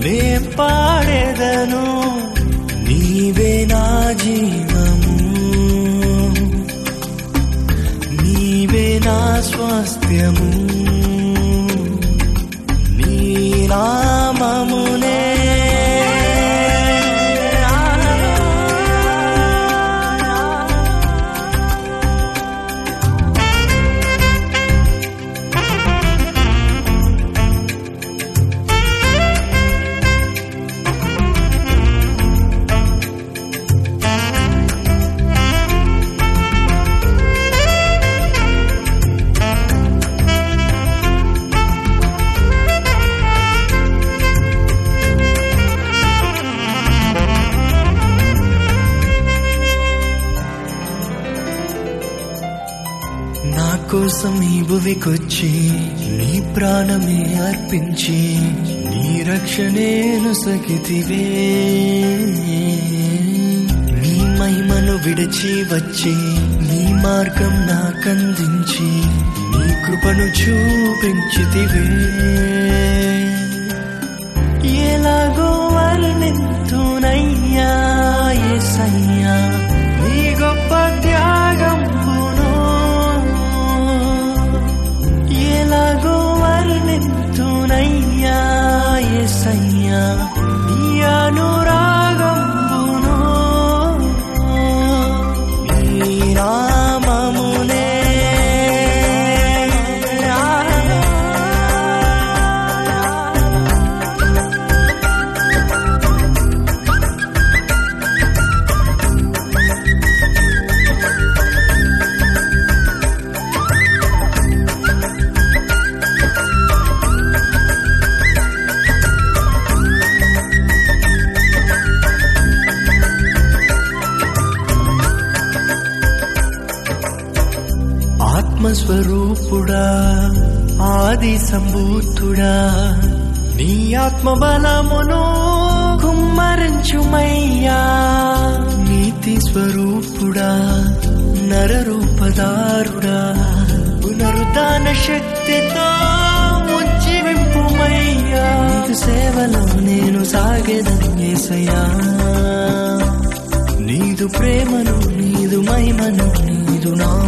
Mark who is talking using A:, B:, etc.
A: నే పాడేదను నీవే నా జీవము నీవే నా స్వాస్థ్యము నీ నామమునే నా కోసం ఈ భువికొచ్చి నీ ప్రాణమే అర్పించి నీ రక్షణేను సగితివే నీ మహిమను విడిచి వచ్చి నీ మార్గం నాకందించి నీ కృపను చూపించితివే ఎలాగో వర్ణింతునయ్యా యేసయ్యా నీ గొప్ప త్యాగంబును ఎలాగో వర్ణింతునయ్యా యేసయ్యా నీ అనురాగంబును నీ నామమునే ఆత్మస్వరూపుడా ఆది సంభూతుడా నీ ఆత్మ బలమును కుమ్మరించుమయ్యా నీతి స్వరూపుడా నరరూపదారుడా పునరుద్ధాన శక్తితో ఉజ్జీవింపుమయ్యా నీకు సేవలో నేను సాగేదని ఏసయ్యా నీదు ప్రేమను నీదు మహిమను నీదు నా